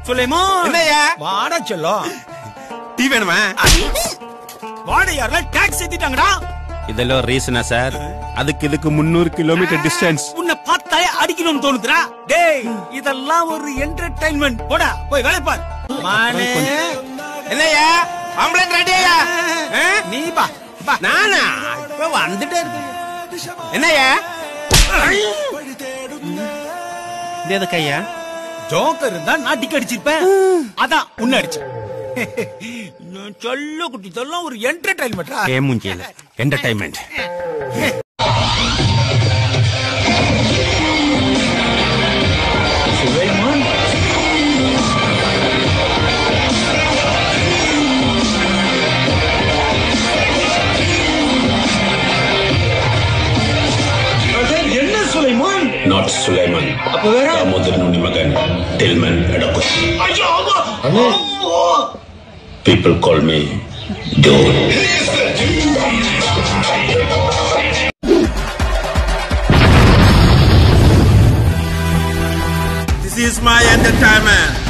சுலைமான் என்னய்யா? வாடா செல்லம் டீ வேணுமா வாடையார்ல டாக்ஸ் ஏத்திட்டாங்கடா இதெல்லாம் ரீசனா சார் அதுக்கு இதுக்கு முன்னூறு கிலோமீட்டர் டிஸ்டன்ஸ் உன்னை பார்த்தாலே அடிக்கணும்னு தோணுதுடா டேய் இதெல்லாம் ஒரு என்டர்டைன்மெண்ட் போடா போய் வேலை பார் மானே என்னய்யா ஆம்புலன்ஸ் ரெடியா நீ பா பா நானா இப்ப வந்துட்டே இருக்கு என்னய்யா இது எதுக்கு ஐயா ஜோக்கர் இருந்தா நான் டிக் அடிச்சிருப்பேன் அதான் உன்ன அடிச்சேன் சொல்ல குட்டி இதெல்லாம் ஒரு என்டர்டைன்மெண்ட்டா ஏ மூஞ்சியில என்டர்டைன்மெண்ட் என்ன சுலைமான் not Suleiman. அப்ப வேற தாமோதரனுடைய மகன் டில்மன் எடக்குஸ் ஐயோ அம்மா People call me Dude. This is my entertainment.